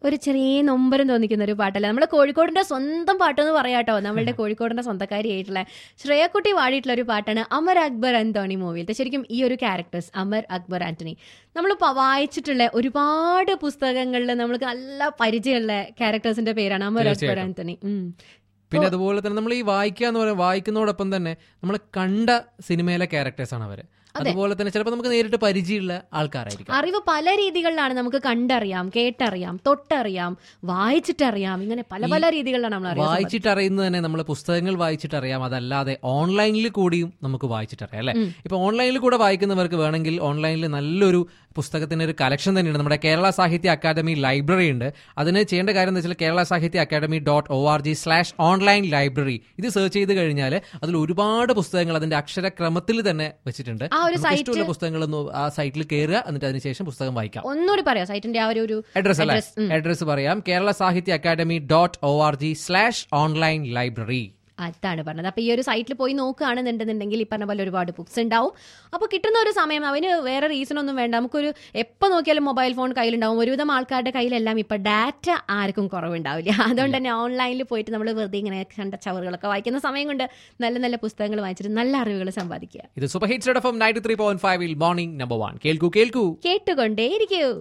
ഒരു ചെറിയ നൊമ്പരം തോന്നിക്കുന്ന ഒരു പാട്ടല്ല നമ്മുടെ കോഴിക്കോടിന്റെ സ്വന്തം പാട്ടെന്ന് പറയാട്ടോ നമ്മളുടെ കോഴിക്കോടിന്റെ സ്വന്തക്കാരിയായിട്ടുള്ള ശ്രേയക്കുട്ടി പാടിയിട്ടുള്ള ഒരു പാട്ടാണ് അമർ അക്ബർ ആന്റോണി മൂവിയിലത്തെ ശരിക്കും ഈ ഒരു ക്യാരക്ടേഴ്സ് അമർ അക്ബർ ആന്റണി നമ്മൾ വായിച്ചിട്ടുള്ള ഒരുപാട് പുസ്തകങ്ങളിൽ നമ്മൾക്ക് നല്ല പരിചയമുള്ള ക്യാരക്ടേഴ്സിന്റെ പേരാണ് അമർ അക്ബർ തീർച്ചയായിട്ടും. ആന്റണി ഉം. പിന്നെ അതുപോലെ തന്നെ നമ്മൾ ഈ വായിക്കുക എന്ന് പറയുന്നത് വായിക്കുന്നതോടൊപ്പം തന്നെ നമ്മൾ കണ്ട സിനിമയിലെ ക്യാരക്ടേഴ്സ് ആണ് അവര് അതുപോലെ തന്നെ ചിലപ്പോൾ നമുക്ക് നേരിട്ട് പരിചയമുള്ള ആൾക്കാരായിരിക്കും അറിവ് പല രീതികളിലാണ് നമുക്ക് കണ്ടറിയാം കേട്ടറിയാം തൊട്ടറിയാം വായിച്ചിട്ടറിയാം ഇങ്ങനെ പല പല രീതികളിലാണ് നമ്മൾ അറിയാം വായിച്ചിട്ട് അറിയുന്നത് തന്നെ നമ്മൾ പുസ്തകങ്ങൾ വായിച്ചിട്ട് അറിയാം അതല്ലാതെ ഓൺലൈനിൽ കൂടിയും നമുക്ക് വായിച്ചിട്ടറിയാം അല്ലെ ഇപ്പൊ ഓൺലൈനിൽ കൂടെ വായിക്കുന്നവർക്ക് വേണമെങ്കിൽ ഓൺലൈനിൽ നല്ലൊരു പുസ്തകത്തിന്റെ ഒരു കളക്ഷൻ തന്നെയുണ്ട് നമ്മുടെ കേരള സാഹിത്യ അക്കാദമി ലൈബ്രറി ഉണ്ട് അതിന് ചെയ്യേണ്ട കാര്യം എന്ന് വെച്ചാൽ Kerala Sahitya academy dot O R G slash online library ഇത് സെർച്ച് ചെയ്ത് കഴിഞ്ഞാൽ അതിൽ ഒരുപാട് പുസ്തകങ്ങൾ അതിന്റെ അക്ഷരക്രമത്തിൽ തന്നെ വെച്ചിട്ടുണ്ട് ആ ഒരു നമുക്ക് ഇഷ്ടമുള്ള പുസ്തകങ്ങളൊന്ന് ആ സൈറ്റിൽ കയറുക എന്നിട്ട് അതിനുശേഷം പുസ്തകം വായിക്കാം ഒന്നുകൂടി പറയാം സൈറ്റിന്റെ ആ ഒരു ഒരു അഡ്രസ് അല്ലേ Address, ഉം. അഡ്രസ് പറയാം Kerala Sahitya academy dot O R G slash online library അതാണ് പറഞ്ഞത് അപ്പൊ ഈ ഒരു സൈറ്റിൽ പോയി നോക്കുകയാണെന്നുണ്ടെന്നുണ്ടെങ്കിൽ ഈ പറഞ്ഞ പോലെ ഒരുപാട് ബുക്സ് ഉണ്ടാവും അപ്പോൾ കിട്ടുന്ന ഒരു സമയം അവന് വേറെ റീസൺ ഒന്നും വേണ്ട നമുക്കൊരു എപ്പോൾ നോക്കിയാലും മൊബൈൽ ഫോൺ കയ്യിലുണ്ടാവും ഒരുവിധം ആൾക്കാരുടെ കയ്യിലെല്ലാം ഇപ്പൊ ഡാറ്റ ആർക്കും കുറവുണ്ടാവില്ല അതുകൊണ്ട് തന്നെ ഓൺലൈനിൽ പോയിട്ട് നമ്മൾ വെറുതെ ഇങ്ങനെ കണ്ട ചവറുകളൊക്കെ വായിക്കുന്ന സമയം കൊണ്ട് നല്ല നല്ല പുസ്തകങ്ങൾ വായിച്ചിട്ട് നല്ല അറിവുകൾ സമ്പാദിക്കുക ഇത് super hits F M ninety three point ഫൈവിൽ മോർണിംഗ് നമ്പർ വൺ കേൾക്കൂ കേൾക്കൂ കേട്ടുകൊണ്ടേയിരിക്കൂ